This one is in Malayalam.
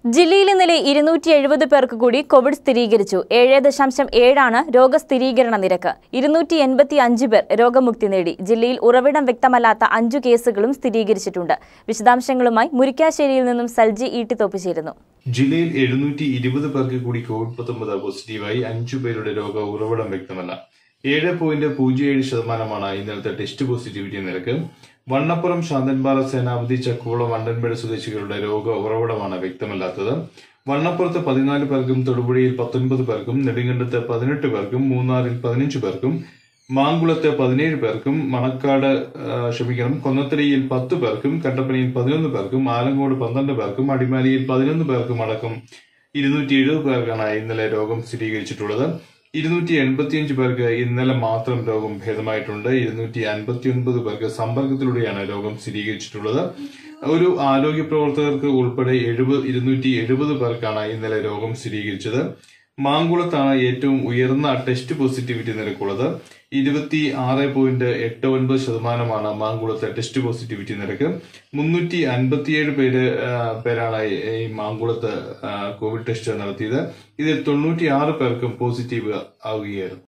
ജില്ലയിൽ ഇന്നലെ ഇരുന്നൂറ്റി എഴുപത് പേർക്ക് കൂടി കോവിഡ് സ്ഥിരീകരിച്ചു ഏഴ് ദശാംശം ഏഴാണ് രോഗസ്ഥിരീകരണ നിരക്ക് ഇരുന്നൂറ്റി എൺപത്തി അഞ്ച് പേർ രോഗമുക്തി നേടി ജില്ലയിൽ ഉറവിടം വ്യക്തമല്ലാത്ത അഞ്ചു കേസുകളും സ്ഥിരീകരിച്ചിട്ടുണ്ട് വിശദാംശങ്ങളുമായി മുരിക്കാശ്ശേരിയിൽ നിന്നും സൽജി ഈട്ടിത്തോപ്പ് ചേരുന്നു ജില്ലയിൽ എഴുന്നൂറ്റി ഇരുപത് പേർക്ക് കൂടി കോവിഡ് പത്തൊമ്പത് പോസിറ്റീവായി അഞ്ചു പേരുടെ രോഗ ഉറവിടം വ്യക്തമല്ല ഏഴ് പോയിന്റ് പൂജ്യം ഏഴ് ശതമാനമാണ് ഇന്നലത്തെ ടെസ്റ്റ് പോസിറ്റിവിറ്റി നിരക്ക് വണ്ണപ്പുറം ശാന്തൻപാറ സേനാപതി ചക്കുളം വണ്ടൻപേട് സ്വദേശികളുടെ രോഗ ഉറവിടമാണ് വ്യക്തമല്ലാത്തത് വണ്ണപ്പുറത്ത് പതിനാല് പേർക്കും തൊടുപുഴയിൽ പത്തൊൻപത് പേർക്കും നെടുങ്കണ്ടത്ത് പതിനെട്ട് പേർക്കും മൂന്നാറിൽ പതിനഞ്ച് പേർക്കും മാങ്കുളത്ത് പതിനേഴ് പേർക്കും മണക്കാട് ആ, ക്ഷമിക്കണം കൊന്നത്തടിയിൽ പത്ത് പേർക്കും കട്ടപ്പനയിൽ പതിനൊന്ന് പേർക്കും ആലങ്കോട് പന്ത്രണ്ട് പേർക്കും അടിമാലിയിൽ പതിനൊന്ന് പേർക്കും അടക്കം ഇരുന്നൂറ്റി എഴുപത് പേർക്കാണ് ഇന്നലെ രോഗം സ്ഥിരീകരിച്ചിട്ടുള്ളത് ഇരുന്നൂറ്റി എൺപത്തിയഞ്ച് പേർക്ക് ഇന്നലെ മാത്രം രോഗം ഭേദമായിട്ടുണ്ട് ഇരുന്നൂറ്റി അൻപത്തി ഒൻപത് പേർക്ക് സമ്പർക്കത്തിലൂടെയാണ് രോഗം സ്ഥിരീകരിച്ചിട്ടുള്ളത് ഒരു ആരോഗ്യ പ്രവർത്തകർക്ക് ഉൾപ്പെടെ എഴുപത് ഇരുന്നൂറ്റി എഴുപത് പേർക്കാണ് ഇന്നലെ രോഗം സ്ഥിരീകരിച്ചത് മാങ്കുളത്താണ് ഏറ്റവും ഉയർന്ന ടെസ്റ്റ് പോസിറ്റിവിറ്റി നിരക്കുള്ളത് ഇരുപത്തി ആറ് പോയിന്റ് എട്ട് ഒൻപത് ശതമാനമാണ് മാങ്കുളത്തെ ടെസ്റ്റ് പോസിറ്റിവിറ്റി നിരക്ക് മുന്നൂറ്റി അൻപത്തിയേഴ് പേര് ആ, പേരാണ് ഈ- ഈ മാങ്കുളത്ത് ആ, കോവിഡ് ടെസ്റ്റ് നടത്തിയത് ഇതിൽ തൊണ്ണൂറ്റി ആറ് പേർക്കും പോസിറ്റീവ് ആവുകയായിരുന്നു